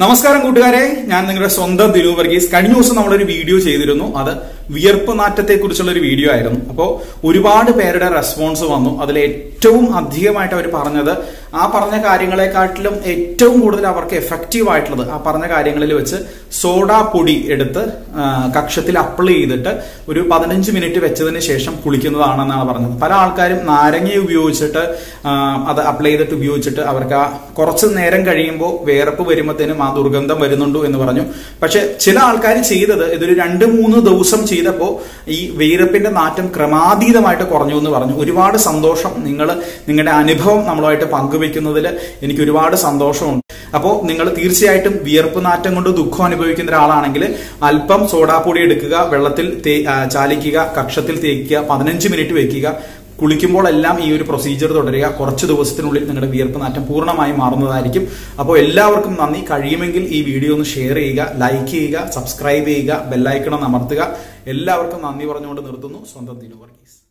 നമസ്കാരം കൂട്ടുകാരെ ഞാൻ നിങ്ങളുടെ സ്വന്തം ദിലു വർഗീസ് കഴിഞ്ഞ ദിവസം നമ്മളൊരു വീഡിയോ ചെയ്തിരുന്നു അത് വിയർപ്പ് നാറ്റത്തെ കുറിച്ചുള്ള ഒരു വീഡിയോ ആയിരുന്നു അപ്പോൾ ഒരുപാട് പേരുടെ റെസ്പോൺസ് വന്നു അതിൽ ഏറ്റവും അധികമായിട്ട് അവർ പറഞ്ഞത് ആ പറഞ്ഞ കാര്യങ്ങളെക്കാട്ടിലും ഏറ്റവും കൂടുതൽ അവർക്ക് എഫക്റ്റീവ് ആയിട്ടുള്ളത് ആ പറഞ്ഞ കാര്യങ്ങളിൽ വെച്ച് സോഡാ പൊടി എടുത്ത് ആ, കക്ഷത്തിൽ അപ്ലൈ ചെയ്തിട്ട് ഒരു പതിനഞ്ച് മിനിറ്റ് വെച്ചതിന് ശേഷം കുളിക്കുന്നതാണെന്നാണ് പറഞ്ഞത് പല ആൾക്കാരും നാരങ്ങ ഉപയോഗിച്ചിട്ട് ആ, അത് അപ്ലൈ ചെയ്തിട്ട് ഉപയോഗിച്ചിട്ട് അവർക്ക് ആ കുറച്ച് നേരം കഴിയുമ്പോൾ വേർപ്പ് വരുമ്പോഴത്തേനും ആ ദുർഗന്ധം വരുന്നുണ്ടോ എന്ന് പറഞ്ഞു പക്ഷെ ചില ആൾക്കാർ ചെയ്തത് ഇതൊരു രണ്ട് മൂന്ന് ദിവസം ചെയ്തപ്പോൾ ഈ വീരപ്പിന്റെ നാറ്റം ക്രമാതീതമായിട്ട് കുറഞ്ഞു എന്ന് പറഞ്ഞു ഒരുപാട് സന്തോഷം നിങ്ങൾ നിങ്ങളുടെ അനുഭവം നമ്മളുമായിട്ട് പങ്കുവെക്കുന്നതിൽ എനിക്ക് ഒരുപാട് സന്തോഷമുണ്ട് അപ്പോൾ നിങ്ങൾ തീർച്ചയായിട്ടും വിയർപ്പ് നാറ്റം കൊണ്ട് ദുഃഖം അനുഭവിക്കുന്ന ഒരാളാണെങ്കിൽ അല്പം സോഡാപ്പൊടി എടുക്കുക വെള്ളത്തിൽ തേ- ആ, ചാലിക്കുക കക്ഷത്തിൽ തേക്കുക പതിനഞ്ച് മിനിറ്റ് വെക്കുക കുളിക്കുമ്പോഴെല്ലാം ഈ ഒരു പ്രൊസീജിയർ തുടരുക കുറച്ച് ദിവസത്തിനുള്ളിൽ നിങ്ങളുടെ വിയർപ്പ് നാറ്റം പൂർണ്ണമായും മാറുന്നതായിരിക്കും അപ്പോൾ എല്ലാവർക്കും നന്ദി കഴിയുമെങ്കിൽ ഈ വീഡിയോ ഒന്ന് ഷെയർ ചെയ്യുക ലൈക്ക് ചെയ്യുക സബ്സ്ക്രൈബ് ചെയ്യുക ബെല്ലൈക്കണം അമർത്തുക എല്ലാവർക്കും നന്ദി പറഞ്ഞുകൊണ്ട് നിർത്തുന്നു സ്വന്തം ദിനു വർഗീസ്